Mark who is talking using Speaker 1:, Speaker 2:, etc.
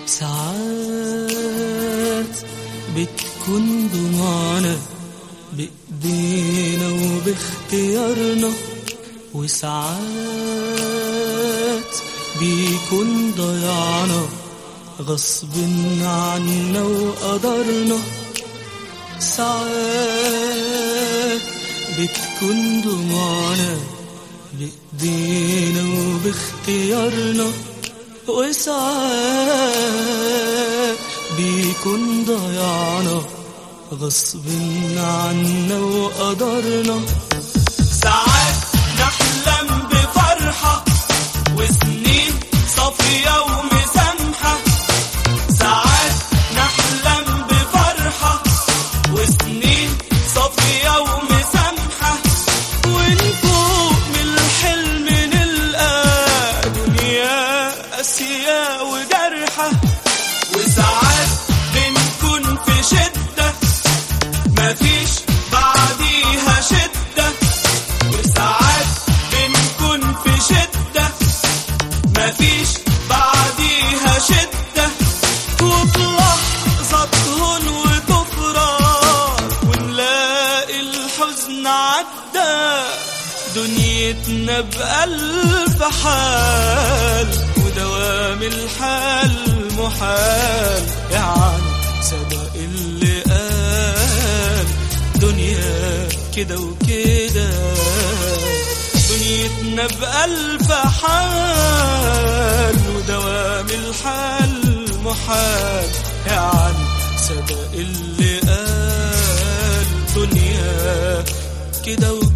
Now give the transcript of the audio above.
Speaker 1: ساعات بتكون ضمانة بإيدينا وباختيارنا وساعات بيكون ضيعنا غصب عنا وقدرنا ساعات بتكون ضمانة بإيدينا وباختيارنا وساعات بيكون ضيعنا غصب عنا وقدرنا
Speaker 2: ساعات نحلم بفرحة وسنين صافية ومسامحة ساعات نحلم بفرحة وسنين صافية ومسامحة ونفوق من الحلم نلقى دنيا قاسية وجرحة وساعات بنكون في شدة مفيش بعديها شدة وساعات بنكون في شدة مفيش بعديها شدة وفي لحظة هون وتفرج ونلاقي الحزن عدى دنيتنا بألف حال ودوام الحال محال يعني صدق اللي قال دنيا كده وكده دنيتنا بألف حال ودوام الحال محال يعني صدق اللي قال دنيا كده وكده